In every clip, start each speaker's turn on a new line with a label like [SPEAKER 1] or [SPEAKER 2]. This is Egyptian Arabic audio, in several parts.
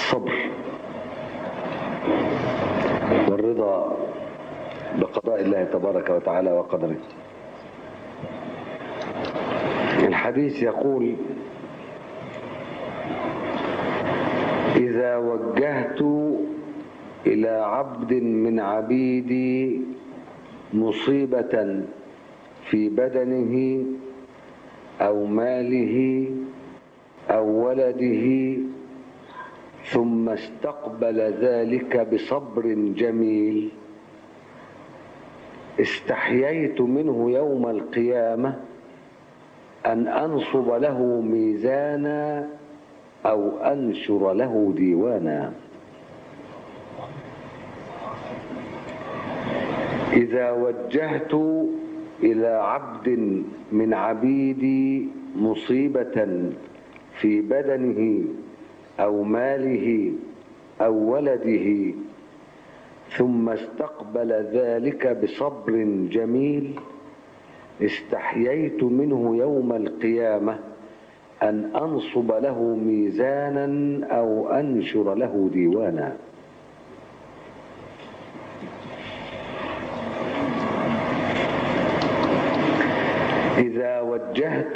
[SPEAKER 1] الصبر والرضا بقضاء الله تبارك وتعالى وقدره الحديث يقول إذا وجهت إلى عبد من عبيدي مصيبة في بدنه أو ماله أو ولده ثم استقبل ذلك بصبر جميل استحييت منه يوم القيامة أن أنصب له ميزانا أو أنشر له ديوانا إذا وجهت إلى عبد من عبيدي مصيبة في بدنه أو ماله أو ولده ثم استقبل ذلك بصبر جميل استحييت منه يوم القيامة أن أنصب له ميزانا أو أنشر له ديوانا إذا وجهت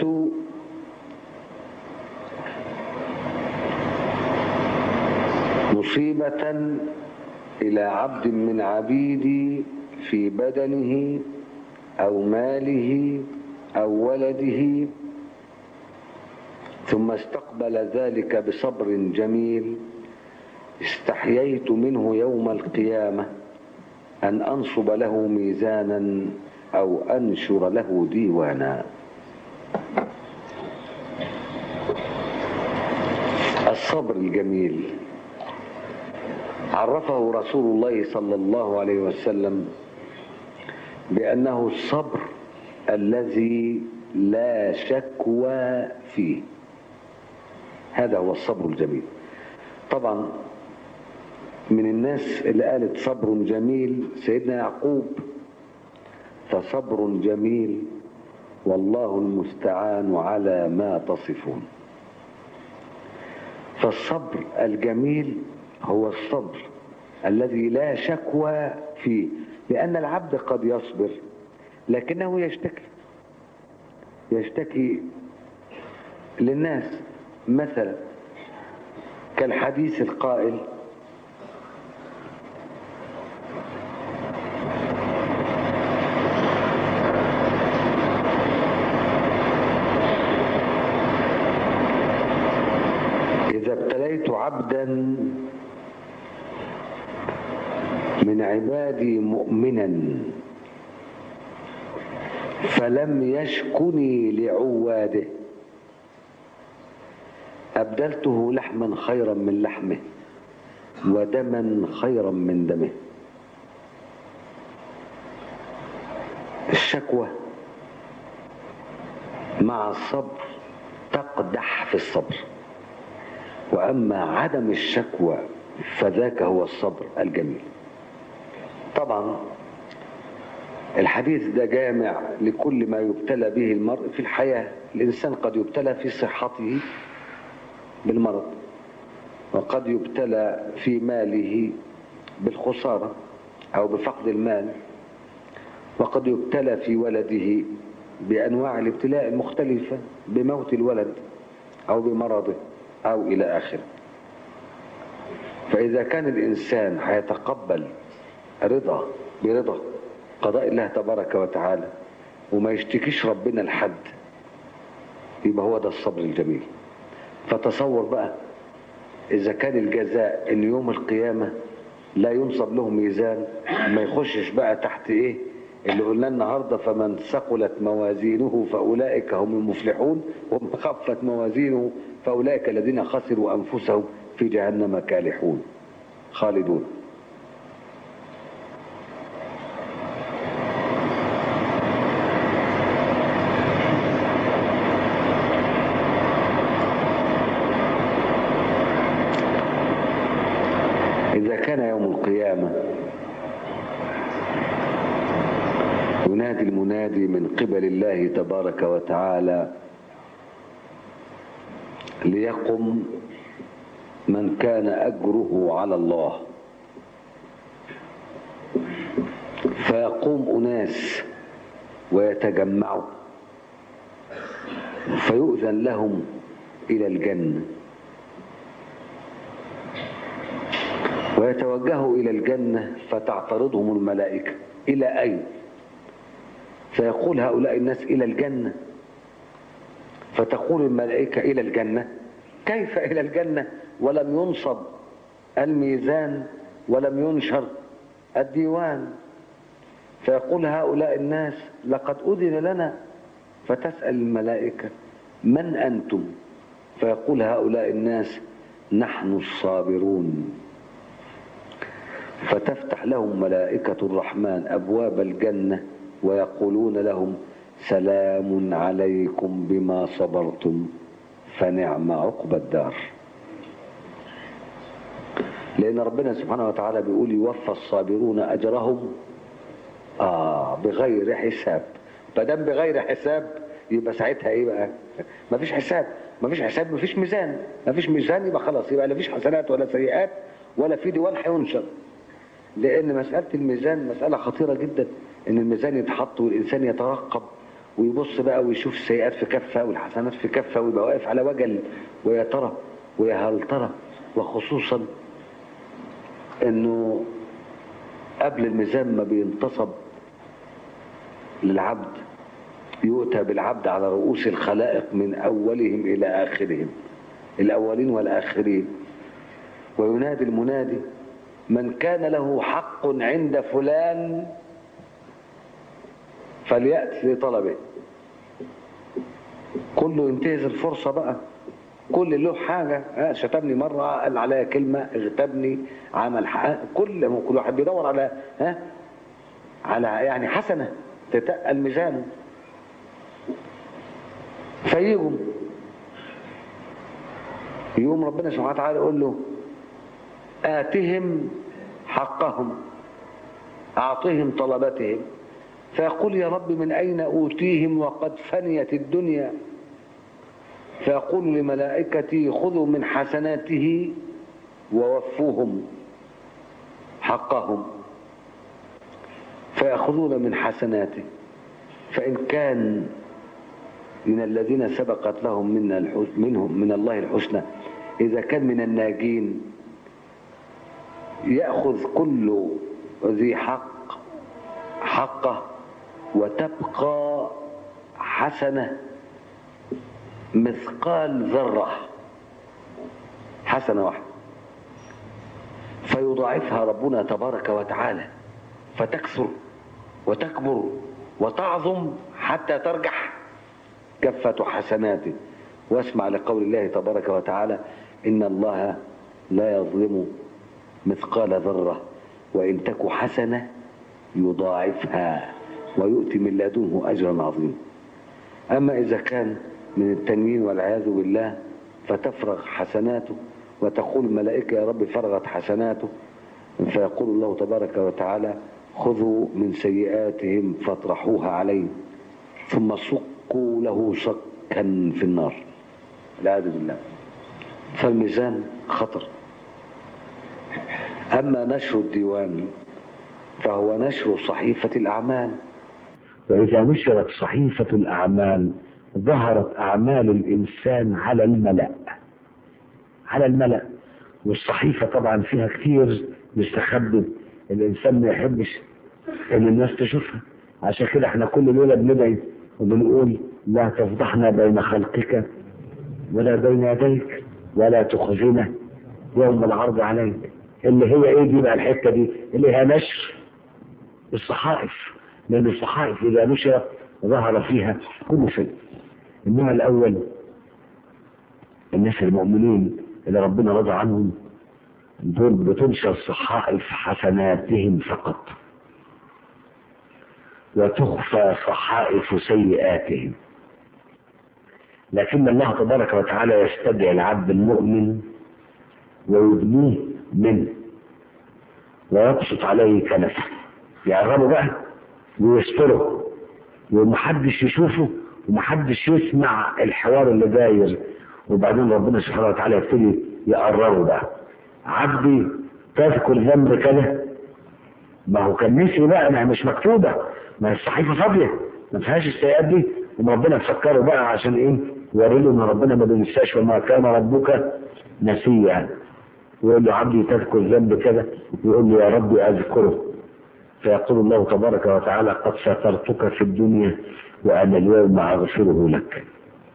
[SPEAKER 1] مصيبة إلى عبد من عبيدي في بدنه أو ماله أو ولده ثم استقبل ذلك بصبر جميل استحييت منه يوم القيامة أن أنصب له ميزانا أو أنشر له ديوانا الصبر الجميل عرفه رسول الله صلى الله عليه وسلم بأنه الصبر الذي لا شكوى فيه هذا هو الصبر الجميل طبعا من الناس اللي قالت صبر جميل سيدنا يعقوب فصبر جميل والله المستعان على ما تصفون فالصبر الجميل هو الصبر الذي لا شكوى فيه لأن العبد قد يصبر لكنه يشتكي يشتكي للناس مثلا كالحديث القائل إذا ابتليت عبدا من عبادي مؤمنا فلم يشكني لعواده أبدلته لحما خيرا من لحمه ودما خيرا من دمه الشكوى مع الصبر تقدح في الصبر وأما عدم الشكوى فذاك هو الصبر الجميل طبعا الحديث ده جامع لكل ما يبتلى به المرء في الحياة الإنسان قد يبتلى في صحته بالمرض وقد يبتلى في ماله بالخسارة أو بفقد المال وقد يبتلى في ولده بأنواع الابتلاء المختلفة بموت الولد أو بمرضه أو إلى آخره فإذا كان الإنسان هيتقبل رضا برضا قضاء الله تبارك وتعالى وما يشتكيش ربنا لحد يبقى هو ده الصبر الجميل فتصور بقى إذا كان الجزاء إن يوم القيامة لا ينصب له ميزان ما يخشش بقى تحت إيه اللي قلنا النهاردة فمن ثقلت موازينه فأولئك هم المفلحون ومن خفت موازينه فأولئك الذين خسروا أنفسهم في جهنم كالحون خالدون إذا كان يوم القيامة ينادي المنادي من قبل الله تبارك وتعالى ليقم من كان أجره على الله فيقوم أناس ويتجمعوا فيؤذن لهم إلى الجنة ويتوجهوا إلى الجنة فتعترضهم الملائكة إلى أين فيقول هؤلاء الناس إلى الجنة فتقول الملائكة إلى الجنة كيف إلى الجنة ولم ينصب الميزان ولم ينشر الديوان فيقول هؤلاء الناس لقد أذن لنا فتسأل الملائكة من أنتم فيقول هؤلاء الناس نحن الصابرون فتفتح لهم ملائكة الرحمن أبواب الجنة ويقولون لهم سلام عليكم بما صبرتم فنعم عقبى الدار لأن ربنا سبحانه وتعالى بيقول يوفى الصابرون أجرهم آه بغير حساب فدام بغير حساب يبقى ساعتها ايه بقى مفيش حساب مفيش حساب مفيش ميزان مفيش ميزان يبقى خلاص يبقى لا فيش حسنات ولا سيئات ولا في ديوان هينشر لان مساله الميزان مساله خطيره جدا ان الميزان يتحط والانسان يترقب ويبص بقى ويشوف السيئات في كفه والحسنات في كفه ويبقى واقف على وجل ويا ترى ويا هل ترى وخصوصا انه قبل الميزان ما بينتصب للعبد يؤتى بالعبد على رؤوس الخلائق من أولهم إلى آخرهم الأولين والآخرين وينادي المنادي من كان له حق عند فلان فليأت لطلبه كله ينتهز الفرصة بقى كل له حاجة شتمني مرة قال عليا كلمة اغتبني عمل حق كل كل واحد بيدور على ها على يعني حسنة تتقل ميزانه فيجوا يقوم ربنا سبحانه وتعالى يقول له آتهم حقهم أعطهم طلباتهم فيقول يا رب من أين أوتيهم وقد فنيت الدنيا فيقول لملائكتي خذوا من حسناته ووفوهم حقهم فيأخذون من حسناته فإن كان من الذين سبقت لهم منا منهم من الله الحسنى إذا كان من الناجين يأخذ كل ذي حق حقه وتبقى حسنة مثقال ذرة حسنة واحدة فيضاعفها ربنا تبارك وتعالى فتكثر وتكبر وتعظم حتى ترجح كفة حسناته واسمع لقول الله تبارك وتعالى إن الله لا يظلم مثقال ذرة وإن تك حسنة يضاعفها ويؤتي من لدنه أجرا عظيما أما إذا كان من التنوين والعياذ بالله فتفرغ حسناته وتقول الملائكة يا رب فرغت حسناته فيقول الله تبارك وتعالى خذوا من سيئاتهم فاطرحوها عليه ثم صكوا له صكا في النار والعياذ بالله فالميزان خطر أما نشر الديوان فهو نشر صحيفة الأعمال
[SPEAKER 2] وإذا نشرت صحيفة الأعمال ظهرت أعمال الإنسان على الملأ على الملأ والصحيفة طبعا فيها كتير مستخبي الإنسان ما يحبش إن الناس تشوفها عشان كده احنا كل ليلة بندعي وبنقول لا تفضحنا بين خلقك ولا بين يديك ولا تخزنا يوم العرض عليك اللي هي ايه دي بقى الحته دي اللي هي نشر الصحائف لان الصحائف اذا نشرت ظهر فيها كل شيء انما الاول الناس المؤمنين اللي ربنا رضى عنهم دول بتنشر صحائف حسناتهم فقط وتخفى صحائف سيئاتهم لكن الله تبارك وتعالى يستدعي العبد المؤمن ويبنيه منه ويبسط عليه كنفه يعربه بقى ويستره ومحدش يشوفه ومحدش يسمع الحوار اللي داير وبعدين ربنا سبحانه وتعالى يبتدي يقرروا بقى عبدي تذكر ذنب كذا ما هو كان نسي بقى ما هي مش مكتوبة ما هي الصحيفة فاضية ما فيهاش السيئات دي وربنا تفكره بقى عشان ايه يوري له ان ربنا ما بينساش وما كان ربك نسيا يقول له عبدي تذكر ذنب كذا يقول له يا ربي اذكره فيقول الله تبارك وتعالى قد سترتك في الدنيا وانا اليوم اغفره لك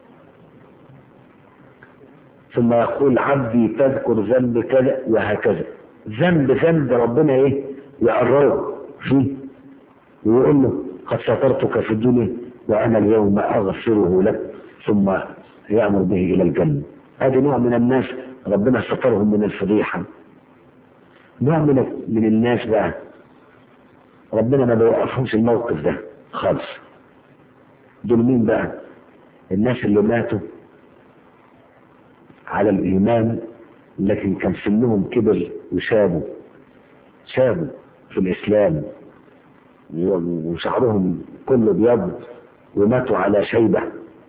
[SPEAKER 2] ثم يقول عبدي تذكر ذنب كذا وهكذا ذنب ذنب ربنا ايه يقرره فيه ويقول له قد سترتك في الدنيا وانا اليوم اغفره لك ثم يامر به الى الجنه هذه نوع من الناس ربنا سترهم من الفضيحه نوع من من الناس بقى ربنا ما بيوقفهمش الموقف ده خالص دول مين بقى الناس اللي ماتوا على الإيمان لكن كان سنهم كبر وشابوا شابوا في الإسلام وشعرهم كله بيض وماتوا على شيبة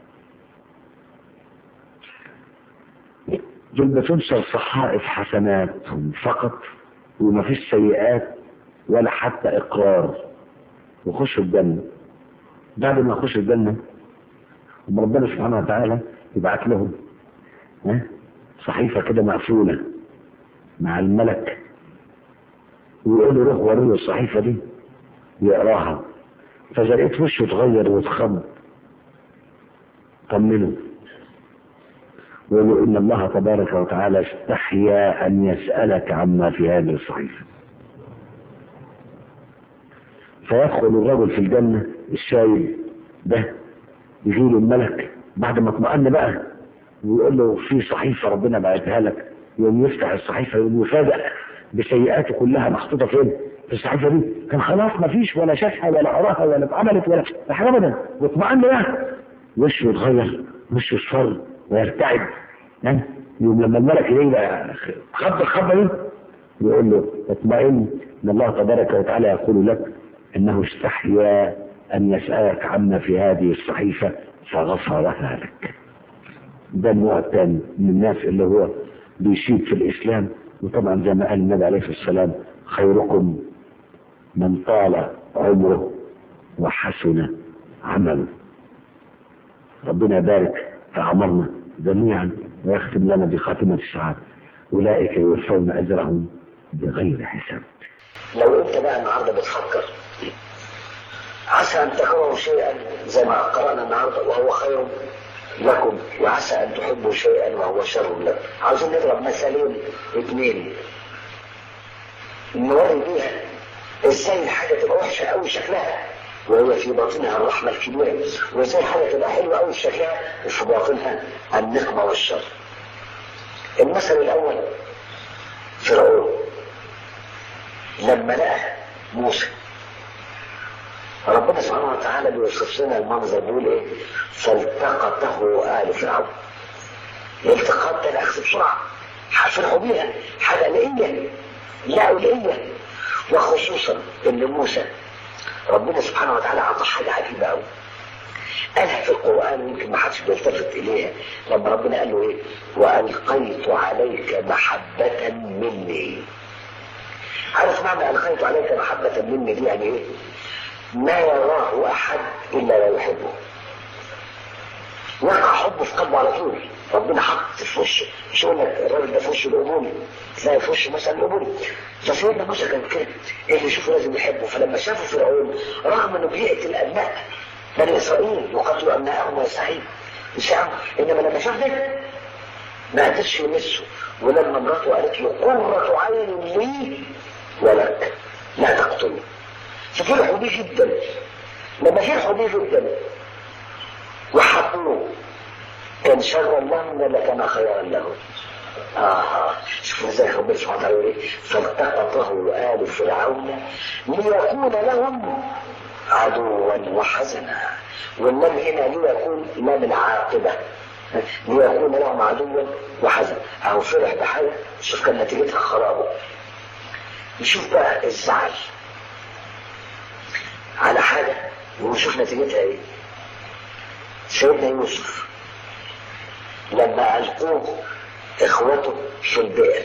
[SPEAKER 2] دول بتنشر صحائف حسناتهم فقط وما فيش سيئات ولا حتى إقرار وخشوا الجنة بعد ما يخشوا الجنة ربنا سبحانه وتعالى يبعت لهم ها؟ صحيفة كده مقفولة مع الملك ويقول له روح وريه الصحيفة دي يقراها فإذا لقيت وشه اتغير واتخض طمنه ويقول له إن الله تبارك وتعالى استحيا أن يسألك عما في هذه الصحيفة فيدخل الرجل في الجنة الشايب ده يجيله الملك بعد ما اطمأن بقى ويقول له في صحيفة ربنا بعتها لك يوم يفتح الصحيفة يقوم يفاجأ بسيئاته كلها محطوطة فين؟ في الصحيفة دي كان خلاص ما فيش ولا شافها ولا قراها ولا اتعملت ولا حاجة أبدا واطمأن بقى وشه يتغير وشه يصفر ويرتعد ها؟ يوم لما الملك يلاقي بقى خض الخضة دي يقول له اطمئن ان الله تبارك وتعالى يقول لك انه استحيا ان يسألك عما في هذه الصحيفة فغفرها لك ده النوع الثاني من الناس اللي هو بيشيد في الإسلام وطبعا زي ما قال النبي عليه الصلاة والسلام خيركم من طال عمره وحسن عمله ربنا يبارك في أعمارنا جميعا ويختم لنا بخاتمة السعادة أولئك يوفون أجرهم بغير حساب
[SPEAKER 3] لو انت بقى النهارده بتفكر عسى ان تكرهوا شيئا زي ما قرانا النهارده وهو خير لكم وعسى ان تحبوا شيئا وهو شر لكم عاوزين نضرب مثالين اثنين نوري بيها ازاي الحاجه تبقى وحشه قوي شكلها وهي في باطنها الرحمه الكبيره وازاي حاجه تبقى حلوه قوي شكلها وفي باطنها النقمه والشر المثل الاول فرعون لما لقى موسى ربنا سبحانه وتعالى بيوصف لنا المنظر بيقول ايه فالتقطه آل فرعون الالتقاط ده الاخذ بسرعه فرحوا بيها حاجه قلقيه لا قلقيه وخصوصا ان موسى ربنا سبحانه وتعالى عطى حاجه عجيبه قوي قالها في القران يمكن ما حدش بيلتفت اليها لما ربنا قال له ايه والقيت عليك محبه مني عارف معنى القيت عليك محبه مني دي يعني ايه ما يراه احد الا ويحبه وقع حبه في قلبه على طول ربنا حط في وشه مش يقول لك الراجل ده في وشه القبول تلاقي في وشه مثلا القبول فسيدنا موسى كان كده اللي يشوفه لازم يحبه فلما شافه فرعون رغم انه بيقتل ابناء بني اسرائيل يقتلوا ابنائهم ويستحيل يسعى انما لما شاف ده ما قدرش يمسه ولما مراته قالت له قرة عين لي ولك لا تقتلني ففرحوا بيه جدا لما فرحوا بيه جدا وحبوه كان شرا لهم ولا كان خيرا لهم آه شوفوا ازاي ربنا سبحانه وتعالى يقول ايه فالتقطه آل فرعون ليكون لهم عدوا وحزنا واللام هنا ليكون لام العاقبة ليكون لهم عدوا وحزنا أو فرح بحاجة شوف كان نتيجتها خرابه نشوف بقى الزعل على حاجة ونشوف نتيجتها ايه سيدنا يوسف لما ألقوه اخوته في البئر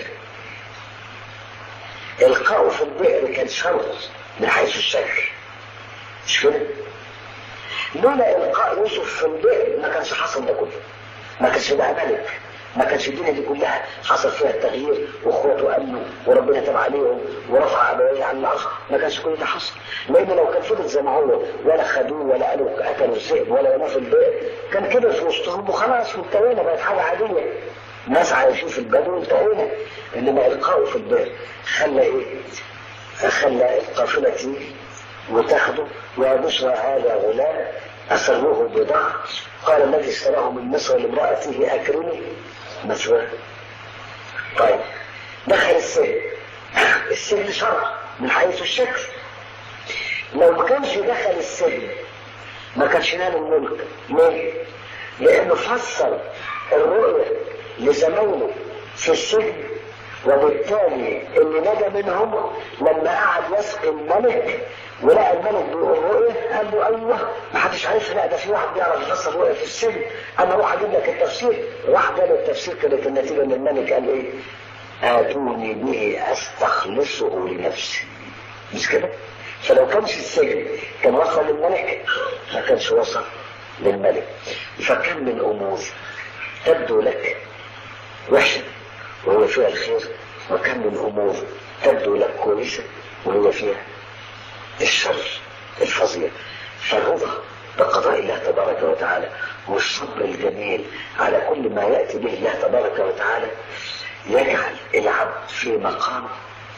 [SPEAKER 3] القاؤه في البئر كان شر من حيث الشكل مش كده لولا القاء يوسف في البئر ما كانش حصل ده كله ما كانش بقى ملك ما كانش الدنيا دي كلها حصل فيها التغيير واخواته امنوا وربنا تاب عليهم ورفع ابويه عن العرش ما كانش كل ده حصل لان لو كان فضل زي ما هو ولا خدوه ولا قالوا قتلوا الذئب ولا رماه في البئر كان كده في وسطهم وخلاص وانتهينا بقت حاجه عاديه ناس عايشين في البدو انتهينا انما القاؤه في البئر خلى ايه؟ خلى القافله تيجي وتاخده يا بشرى هذا غلام أسروه بضاعة قال الذي اشتراه من مصر لامرأته أكرمي مثواه طيب دخل السجن السجن شرع من حيث الشكل لو ما كانش دخل السجن ما كانش نال الملك ليه؟ لأنه فسر الرؤية لزمايله في السجن وبالتالي اللي نجا منهم لما قعد يسقي الملك ولقى الملك بيقول رؤية قال له ايوه ما حدش عارف لا ده في واحد بيعرف يفسر رؤية في السجن انا اروح اجيب لك التفسير راح جاب التفسير كانت النتيجة ان الملك قال ايه؟ اتوني به استخلصه لنفسي مش كده؟ فلو كانش السجن كان وصل للملك ما كانش وصل للملك فكم من امور تبدو لك وحشه وهو فيها الخير وكم من امور تبدو لك كويسه وهو فيها الشر الفظيع فالرضا بقضاء الله تبارك وتعالى والصبر الجميل على كل ما ياتي به الله تبارك وتعالى يجعل العبد في مقام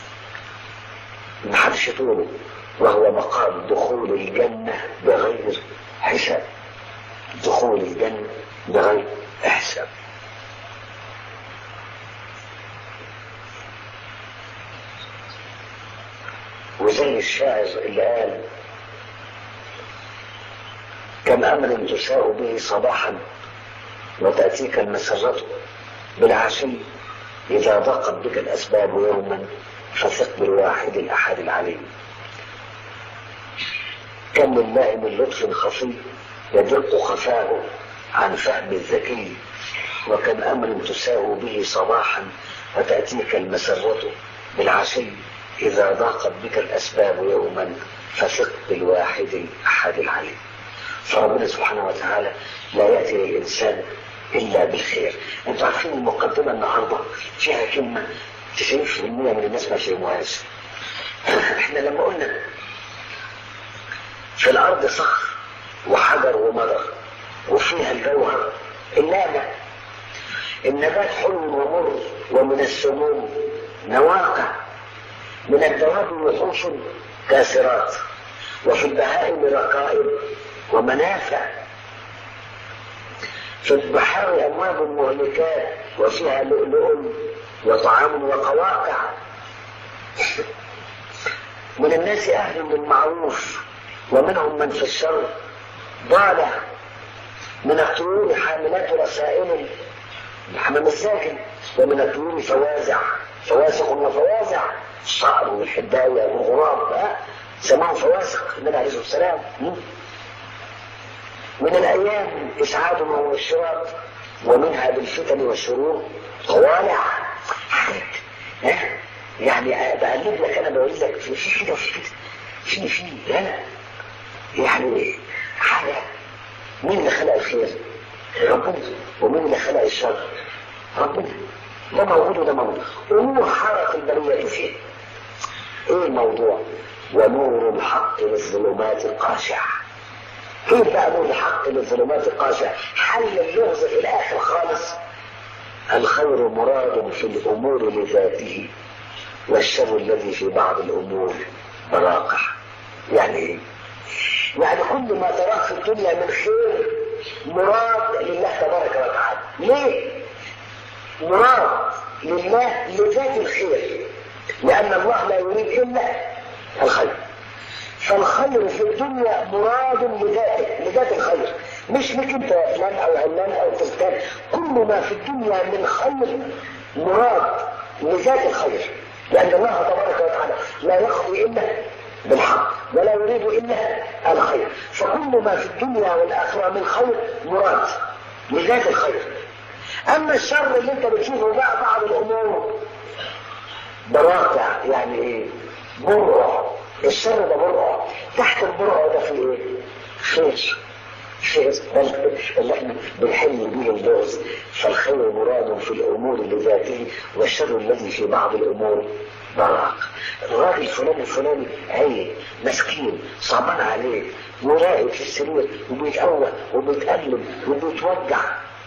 [SPEAKER 3] ما حدش يطوله وهو مقام دخول الجنه بغير حساب دخول الجنه بغير حساب وزي الشاعر اللي قال كم امر تساء به صباحا وتاتيك المسرة بالعشي اذا ضاقت بك الاسباب يوما فثق بالواحد الاحد العليم كم لله من لطف خفي يدق خفاه عن فهم الذكي وكم امر تساء به صباحا وتاتيك المسرة بالعشي إذا ضاقت بك الأسباب يوما فثق بالواحد الأحد العليم فربنا سبحانه وتعالى لا يأتي للإنسان إلا بالخير أنتوا عارفين المقدمة النهاردة فيها كلمة 90% من الناس ما فهموهاش احنا لما قلنا في الأرض صخر وحجر ومدر وفيها الجوهر النعمة النبات حلو ومر ومن السموم نواقع من الدواب وحوش كاسرات وفي البهائم رقائب ومنافع في البحر أمواج مهلكات وفيها لؤلؤ وطعام وقواقع من الناس أهل بالمعروف ومنهم من في الشر ضالع من الطيور حاملات رسائل حمام الساكن ومن الطيور فوازع فواسق وفوازع الصقر والحداية والغراب سماهم فواسق النبي عليه الصلاة والسلام من الأيام إسعاد ومبشرات ومنها بالفتن والشرور طوالع يعني بقلب لك أنا بقول لك في في كده وفي كده في في لا يعني حاجة مين اللي خلق الخير؟ ربنا ومين اللي خلق الشر؟ ربنا ده موجود وده موجود أمور حرق البرية فيه ايه الموضوع ونور الحق للظلمات القاشعة كيف بقى نور الحق للظلمات القاشعة حل اللغز في الاخر خالص الخير مراد في الامور لذاته والشر الذي في بعض الامور براقع يعني ايه يعني كل ما تراه في الدنيا من خير مراد لله تبارك وتعالى ليه مراد لله لذات الخير لأن الله لا يريد إلا الخير فالخير في الدنيا مراد لذاته لذات الخير مش لك انت يا فلان او علان او فلان كل ما في الدنيا من خير مراد لذات الخير لأن الله تبارك وتعالى لا يقضي إلا بالحق ولا يريد إلا الخير فكل ما في الدنيا والآخرة من خير مراد لذات الخير اما الشر اللي انت بتشوفه بقى بعض الامور براقع يعني ايه برع الشر ده برع تحت البرع ده في ايه خير خير اللي احنا بنحل به اللغز فالخير مراد في الامور لذاته والشر الذي في بعض الامور براق الراجل الفلاني الفلاني عيل مسكين صعبان عليه وراقد في السرير وبيتقوى وبيتألم وبيتوجع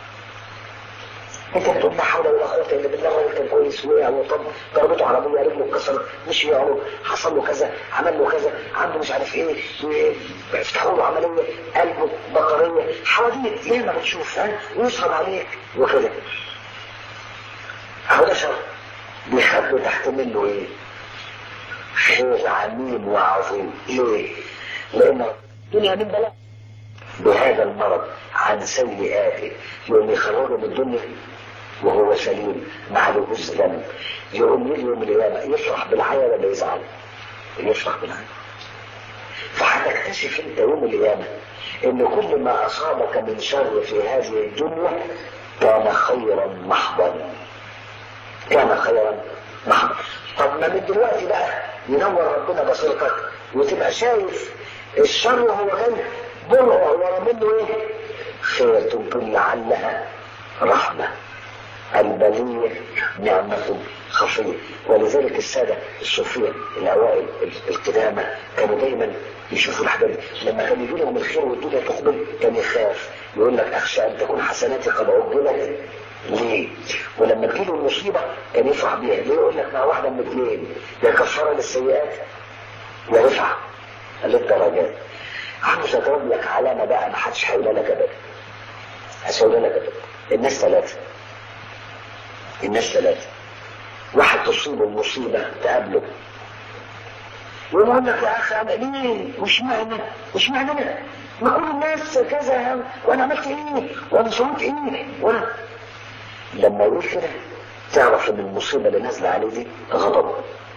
[SPEAKER 3] انت بتقول لا حول ولا قوه الا بالله ولا كان كويس وقع وطب ضربته عربيه رجله اتكسر مش يعرف حصل له كذا عمل له كذا عنده مش عارف ايه افتحوا له عمليه قلبه بطاريه حواديت ياما بتشوف ها ويصعب عليك وكده اهو ده شر بيخبوا تحت منه ايه؟ خير عميم وعظيم ليه؟ لان الدنيا من بلاء بهذا المرض عن سيئاته يوم يخرجه من الدنيا وهو سليم ما عليهوش ذنب يقوم يجي يوم القيامة يفرح بالحياة ولا يزعل؟ يفرح بالحياة فهتكتشف انت يوم القيامة ان كل ما اصابك من شر في هذه الدنيا كان خيرا محضا كان خيرا محضا طب ما من دلوقتي بقى ينور ربنا بصيرتك وتبقى شايف الشر وهو جاي برع ورا منه ايه خير تنقل لعلها رحمة البلية نعمة خفية ولذلك السادة الصوفية الأوائل القدامى كانوا دايما يشوفوا الحاجات دي لما كان يجي لهم الخير والدنيا تقبل كان يخاف يقول لك أخشى أن تكون حسناتي قد عجلت ليه؟ ولما تجيله المصيبة كان يفرح بيها ليه يقول لك مع واحدة من اثنين يا كفارة للسيئات يا رفعة للدرجات عاوز اضرب لك علامه بقى ما حدش هيقولها لك ابدا مش هيقولها لك ابدا الناس ثلاثه الناس ثلاثه واحد تصيبه المصيبه تقابله ويقول لك يا اخي انا ليه وش معنى وش معنى انا ما كل الناس كذا وانا عملت ايه وانا سويت ايه وانا لما يقول كده تعرف ان المصيبه اللي نازله عليه دي غضب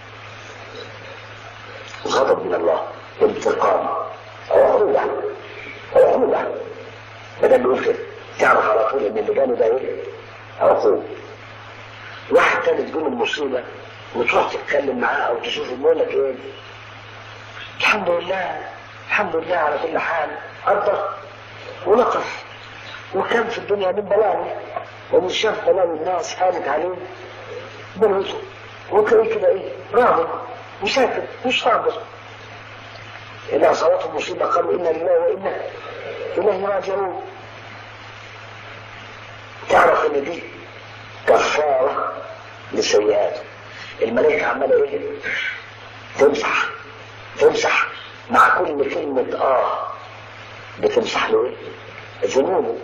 [SPEAKER 3] غضب من الله انتقام عقوبة عقوبة بدل يقول كده تعرف على طول ان اللي جاله ده ايه؟ عقوبة واحد تاني تقوم المصيبة وتروح تتكلم معاه او تشوفه بيقول لك ايه؟ الحمد لله الحمد لله على كل حال قدر ولطف وكان في الدنيا من بلاوي ومن شاف بلاوي الناس هانت عليه بلوته وكان كده ايه؟ راضي وساكت مش صابر إذا أصابته مصيبة قالوا إنا لله وإنا إليه راجعون تعرف إن دي كفارة لسيئاته الملائكة عمالة إيه؟ تمسح تمسح مع كل كلمة آه بتمسح له إيه؟ ذنوبه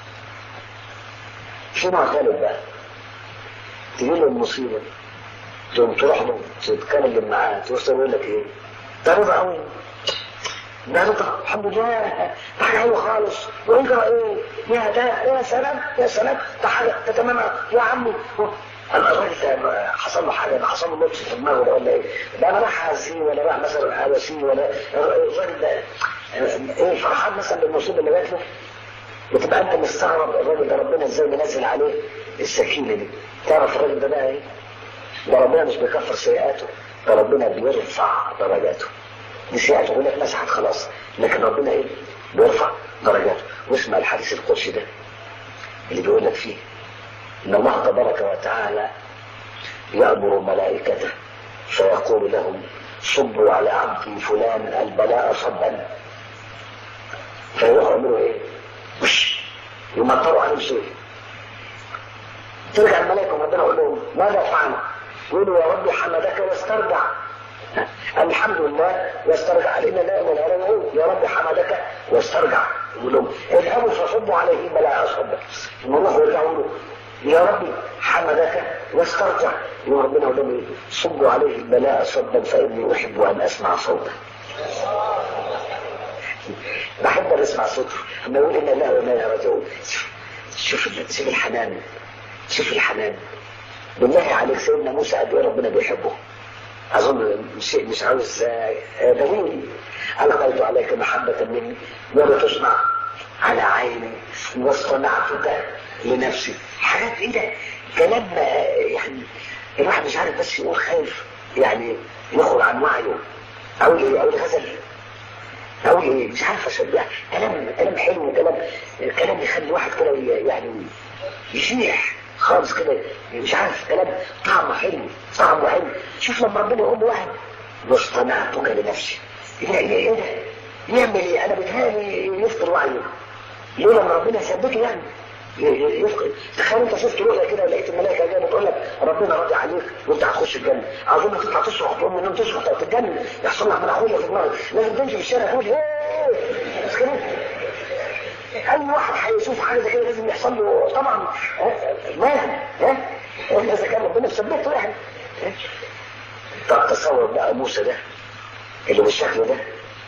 [SPEAKER 3] في نوع ثالث بقى تجي له المصيبة تقوم تروح له تتكلم معاه توصل يقول لك إيه؟ ده رضا قوي ده رضا الحمد لله ده حاجه حلوه خالص وانقرا ايه يا ده يا سلام يا سلام ده حاجه ده تمام يا عمي الراجل ده حصل له حاجه ده حصل له لبس في دماغه ولا ايه ده انا راح اعزيه ولا راح مثلا اواسيه ولا الراجل ده ايه فرحان مثلا بالمصيبه اللي جات له وتبقى انت مستغرب الراجل ده ربنا ازاي منزل عليه السكينه دي تعرف الراجل ده بقى ايه ده ربنا مش بيكفر سيئاته ده ربنا بيرفع درجاته دي سيئاته يقول لك مسحت خلاص لكن ربنا ايه بيرفع درجاته واسمع الحديث القدسي ده اللي بيقول لك فيه ان الله تبارك وتعالى يأمر ملائكته فيقول لهم صبوا على عبدي فلان البلاء صبا فيروحوا يعملوا ايه؟ وش يمطروا عليهم سوء ترجع الملائكه ربنا يقول لهم ماذا فعلوا؟ يقولوا يا ربي حمدك واسترجع الحمد لله واسترجع علينا لا من راجعون يا رب حمدك واسترجع يقول لهم اذهبوا فصبوا عليه بلاء صبا المروح يرجعوا له يا ربي حمدك واسترجع يقول ربنا يقول لهم صبوا عليه البلاء صبا فاني احب ان اسمع صوته بحب ان اسمع صوته اما يقول انا لا وما راجعون شوف شوف الحنان شوف الحنان بالله عليك سيدنا موسى قد ايه ربنا بيحبه اظن مش مش عاوز دليل القيت عليك محبه مني ولا تصنع على عيني واصطنعتك لنفسي حاجات ايه ده كلام آه، يعني الواحد مش عارف بس يقول خايف يعني يخرج عن وعيه او ايه او الغزل او ايه مش عارف اشبه كلام كلام حلو كلام كلام يخلي الواحد كده ي- يعني يشيح خالص كده مش عارف كلام طعمه حلو طعمه حلو شوف لما ربنا يقول لواحد واصطنعتك لنفسي ايه ايه ايه ده يعمل ايه انا بتهيألي يفطر وعيه ليه لما ربنا يثبته يعني ي- ي- يفقد تخيل انت شفت رؤيا كده ولقيت الملائكه جايه بتقول لك ربنا راضي عليك وانت هتخش الجنه اظن تطلع تصرخ تقوم من النوم تصرخ تتجنن يحصل لك مناخوليا في دماغك لازم تمشي في الشارع تقول ايه مش كده اي واحد هيشوف حاجه زي كده لازم يحصل له طبعا ماهر ها اذا كان ربنا مثبته يعني ها؟ طب تصور بقى موسى ده اللي بالشكل ده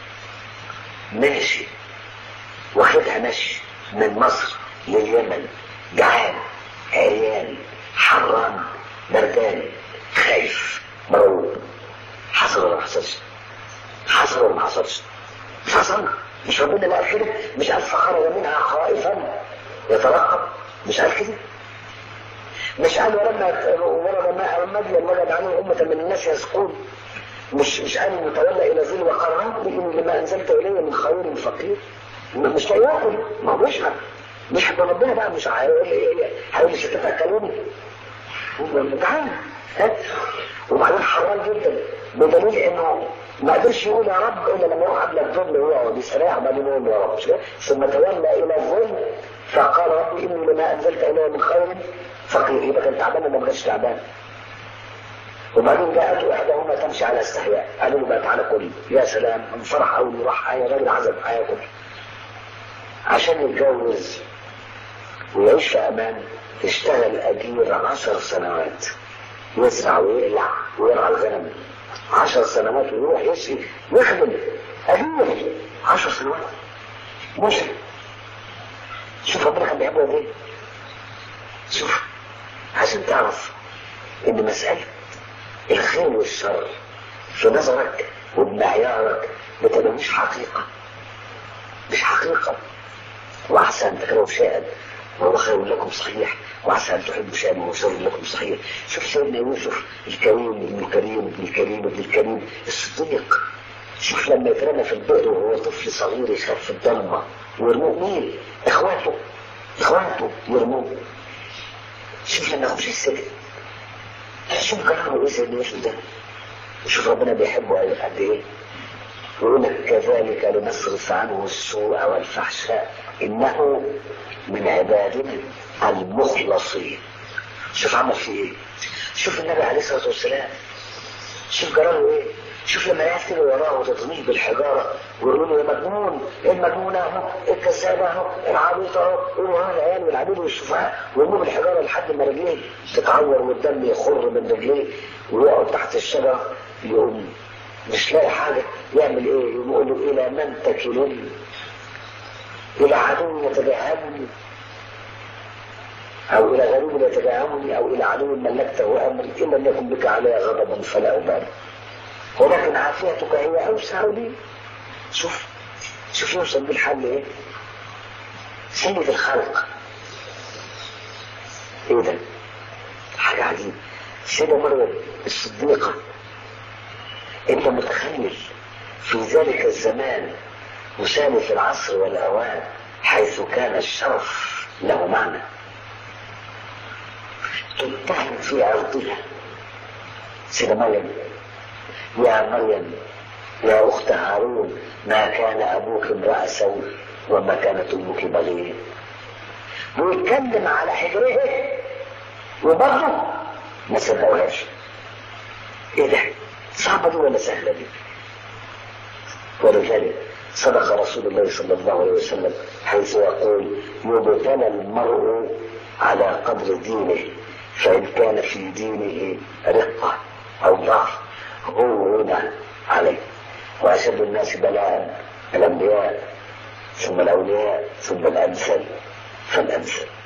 [SPEAKER 3] ماشي واخدها مشي من مصر لليمن جعان عريان حران بردان خايف مرعوب حصل ولا ما حصلش؟ حصل ولا ما حصلش؟ مش حصل مش ربنا بقى كده مش قال فخرج منها خائفا يترقب مش قال كده مش قال ولما ورد ماء مدين وجد عليه أمة من الناس يسقون مش مش قال انه تولى الى ذل وقال رب ان لما انزلت الي من خير فقير مش لاقي ياكل ما هو مش مش ربنا بقى مش هيقول لي هيقول لي ستات اكلوني جعان ها وبعدين حرام جدا بدليل انه ما قدرش يقول يا رب الا لما يروح قبل الظل وهو بيستريح وبعدين يقول يا رب مش كده؟ ثم تولى الى الظل فقال رب اني لما انزلت الي من خير فقير يبقى كان تعبان ولا ما كانش تعبان وبعدين جاءته احداهما تمشي على استحياء قالوا له بقى تعالى كل يا سلام انفرح قوي وراح يا راجل عزم هياكل عشان يتجوز ويعيش في امان اشتغل اجير عشر سنوات يزرع ويقلع ويرعى الغنم عشر سنوات ويروح يسقي يخدم اجير عشر سنوات مش شوف ربنا كان بيحبه قد ايه شوف عشان تعرف ان مسألة الخير والشر في نظرك وبمعيارك بتبقى مش حقيقة مش حقيقة وعسى أن تكرهوا شيئا وهو خير لكم صحيح وعسى أن تحبوا شيئا وهو شر لكم صحيح شوف سيدنا يوسف الكريم ابن الكريم ابن الكريم ابن الكريم الصديق شوف لما يترمى في البئر وهو طفل صغير يخاف في الضلمة ويرموه مين؟ إخواته إخواته يرموه شوف لما يخش السجن شوف كلامه ايه سيدنا يوسف ده شوف ربنا بيحبه قد ايه يقول لك كذلك لنصرف عنه السوء والفحشاء انه من عبادنا المخلصين شوف عمل فيه ايه شوف النبي عليه الصلاه والسلام شوف جراله ايه شوف لما يقتل وراه وتطميه بالحجاره ويقولوا له يا مجنون ايه المجنون اهو الكذاب اهو العبيط اهو يقولوا ها العيال والعبيد والسفهاء ويرموا بالحجاره لحد ما رجليه تتعور والدم يخر من رجليه ويقعد تحت الشجره يقوم مش لاقي حاجه يعمل ايه؟ يقول له الى من تكلني؟ الى عدو يتجاهلني او الى غريب يتجاهلني او الى عدو ملكته امري ان لم يكن بك علي غضب فلا ابالي ولكن عافيتك هي اوسع لي شوف شوف يوصل بالحل ايه سيد الخلق ايه ده حاجة عجيبة سيدة مريم الصديقة انت متخيل في ذلك الزمان مسالف العصر والاوان حيث كان الشرف له معنى تتهم في عرضها سيدة مريم يا مريم يا أخت هارون ما كان أبوك امرأ سوء وما كانت أمك بغية ويتكلم على حجره وبرضه ما صدقوهاش ايه ده صعبة دي ولا سهلة دي ولذلك صدق رسول الله صلى الله عليه وسلم حيث يقول يبتلى المرء على قدر دينه فإن كان في دينه رقة أو ضعف غول عليه وأشد الناس بلاء الأنبياء ثم الأولياء ثم الأمثل فالأمثل